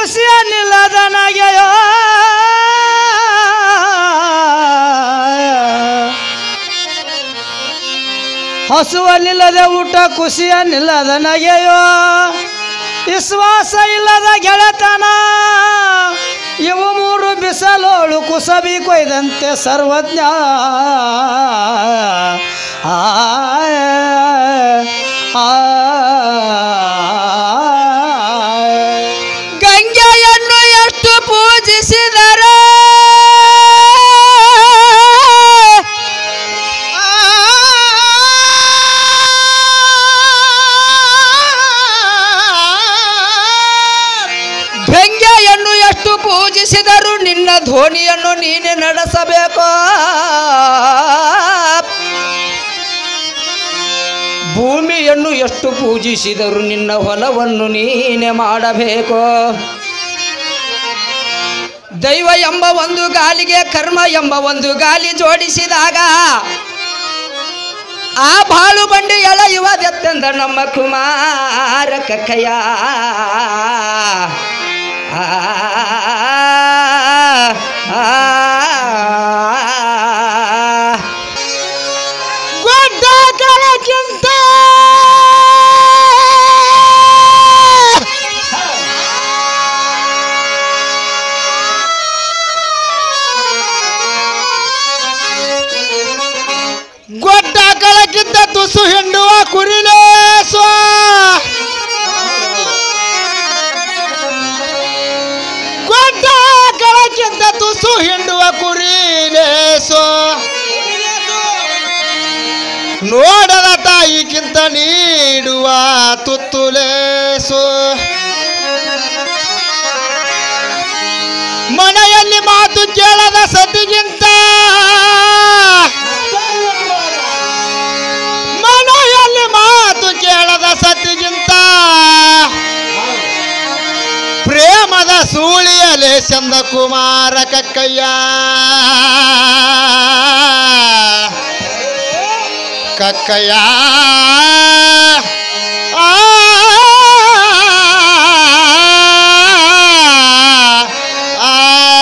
ಖುಷಿಯ ನಿಲ್ಲದನಗೆಯೋ ಹಸುವಲ್ಲಿಲ್ಲದ ಊಟ ಖುಷಿಯ ನಿಲ್ಲದ ನಗೆಯೋ ವಿಶ್ವಾಸ ಇಲ್ಲದ ಗೆಳೆತನ ಇವು ಮೂರು ಬಿಸಲೋಳು ಕುಸಬಿ ಕೊಯ್ದಂತೆ ಸರ್ವಜ್ಞ ಆ ಆ ಗಂಗೆಯನ್ನು ಎಷ್ಟು ಪೂಜಿಸಿದರೆ ಗಂಗೆಯನ್ನು ಎಷ್ಟು ಪೂಜಿಸಿದರು ನಿನ್ನ ಧ್ವನಿಯನ್ನು ನೀನೆ ನಡೆಸಬೇಕು ಭೂಮಿಯನ್ನು ಎಷ್ಟು ಪೂಜಿಸಿದರು ನಿನ್ನ ಹೊಲವನ್ನು ನೀನೆ ಮಾಡಬೇಕು ದೈವ ಎಂಬ ಒಂದು ಗಾಲಿಗೆ ಕರ್ಮ ಎಂಬ ಒಂದು ಗಾಲಿ ಜೋಡಿಸಿದಾಗ ಆ ಬಾಳು ಬಂಡಿ ಎಳೆಯುವುದೆತ್ತೆಂದ ನಮ್ಮ ಕುಮಾರ ಕಕ್ಕಯ್ಯ ಆ, ಆ, ಆ. ಗೊಡ್ಡ ಕಳಕ್ಕಿಂತ ಗೊಡ್ಡ ಕಳಕ್ಕಿಂತ ತುಸು ಹಿಂಡುವ ಕುರಿಲೇಸ್ವ ಗೊಡ್ಡ ಕಳಕ್ಕಿಂತ ತುಸು ಹಿಂಡುವ ಕುರಿಲೇಸೋ ನೋಡದ ತಾಯಿಗಿಂತ ನೀಡುವ ತುತ್ತುಲೇಸು ಮನೆಯಲ್ಲಿ ಮಾತು ಕೇಳದ ಸತಿಗಿಂತ ಮನೆಯಲ್ಲಿ ಮಾತು ಕೇಳದ ಸತಿಗಿಂತ ಪ್ರೇಮದ ಸೂಳಿಯಲೆ ಚಂದ ಕುಮಾರ ಕಕ್ಕಯ್ಯ ಕಕ್ಕಯ್ಯ ಆ, ಆ.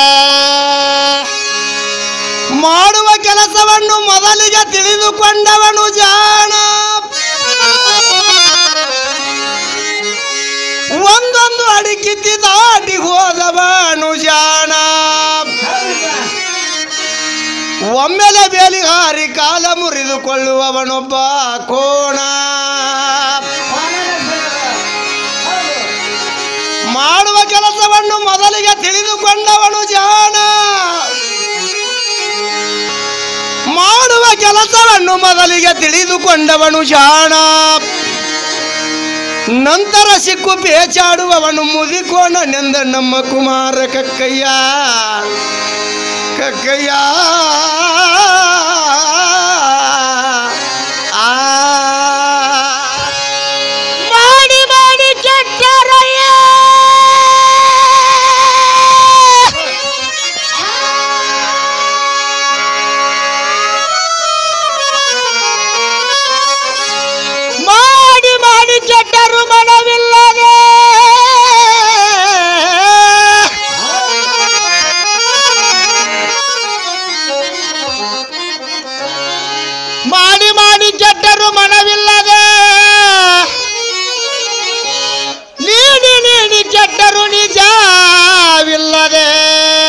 ಮಾಡುವ ಕೆಲಸವನ್ನು ಮೊದಲಿಗೆ ತಿಳಿದುಕೊಂಡವನು ಜಾಣ ಒಂದೊಂದು ಅಡಿಕಿತ್ತಿ ದಾಟಿ ಹೋದವನು ಜಾಣ ಒಮ್ಮೆಲೆ ಬೇಲಿ ಹಾರಿ ಕಾಲ ಮುರಿದುಕೊಳ್ಳುವವನೊಬ್ಬ ಕೋಣ ಮಾಡುವ ಕೆಲಸವನ್ನು ಮೊದಲಿಗೆ ತಿಳಿದುಕೊಂಡವನು ಜಾಣ ಮಾಡುವ ಕೆಲಸವನ್ನು ಮೊದಲಿಗೆ ತಿಳಿದುಕೊಂಡವನು ಜಾಣ ನಂತರ ಸಿಕ್ಕು ಪೇಚಾಡುವವನು ಮುದಿಕೋಣನೆಂದ ನಮ್ಮ ಕುಮಾರ ಕಕ್ಕಯ್ಯ ಕಕ್ಕಯ್ಯ ಆ. ಮಾಡಿ ಮಾಡಿ ಕೆಟ್ಟರಯ್ಯ ಮಾಡಿ ಮಾಡಿ ಕೆಟ್ಟರು ಮನವಿಲ್ಲದೆ ಮಾಡಿ ಮಾಡಿ ಕೆಟ್ಟರು ಮನವಿಲ್ಲದೆ ನೀಡಿ ನೀಡಿ ಕೆಟ್ಟರು ನಿಜವಿಲ್ಲದೆ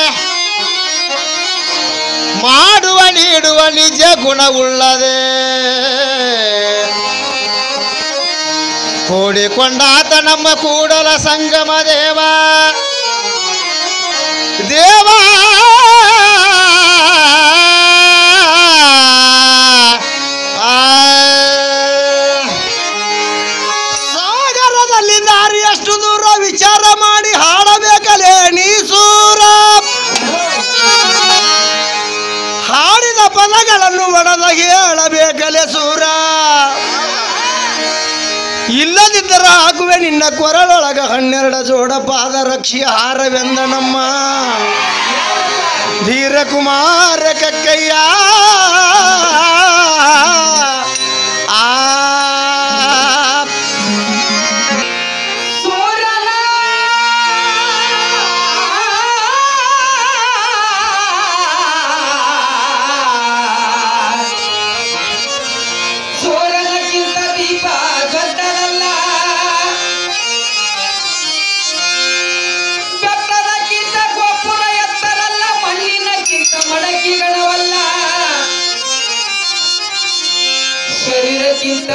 ಮಾಡುವ ನೀಡುವ ನಿಜ ಗುಣವುಳ್ಳದೆ ಕೂಡಿಕೊಂಡಾತ ನಮ್ಮ ಕೂಡಲ ಸಂಗಮ ದೇವ ದೇವ ಆ. ಸಾಗರದಲ್ಲಿ ದಾರಿ ಎಷ್ಟು ದೂರ ವಿಚಾರ ಮಾಡಿ ಹಾಡಬೇಕಲೇ ನೀ ಸೂರ ಹಾಡಿದ ಪದಗಳನ್ನು ಒಡೆದ ಹೇಳಬೇಕಲೆ ಸೂರ ಇಲ್ಲದಿದ್ದರೆ ಹಾಕುವೆ ನಿನ್ನ ಕೊರಳೊಳಗ ಹನ್ನೆರಡ ಜೋಡ ಪಾದರಕ್ಷಿ ಹಾರವೆಂದ ನಮ್ಮ ಧೀರಕುಮಾರ ಕಕ್ಕಯ್ಯ ಆ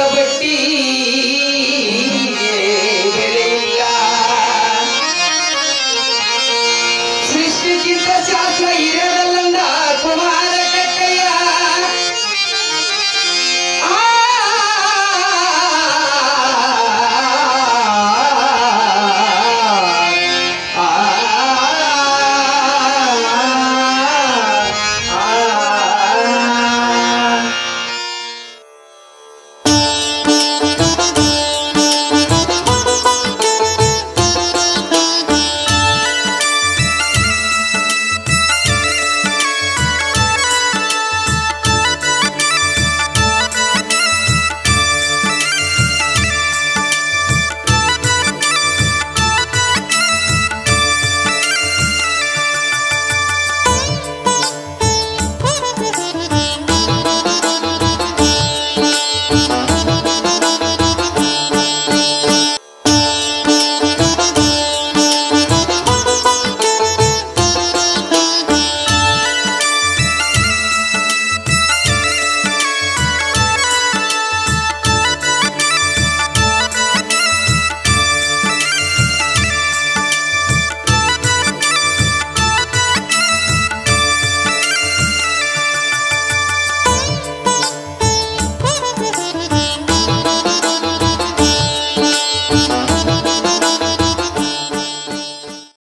ಬಟ್ಟಿ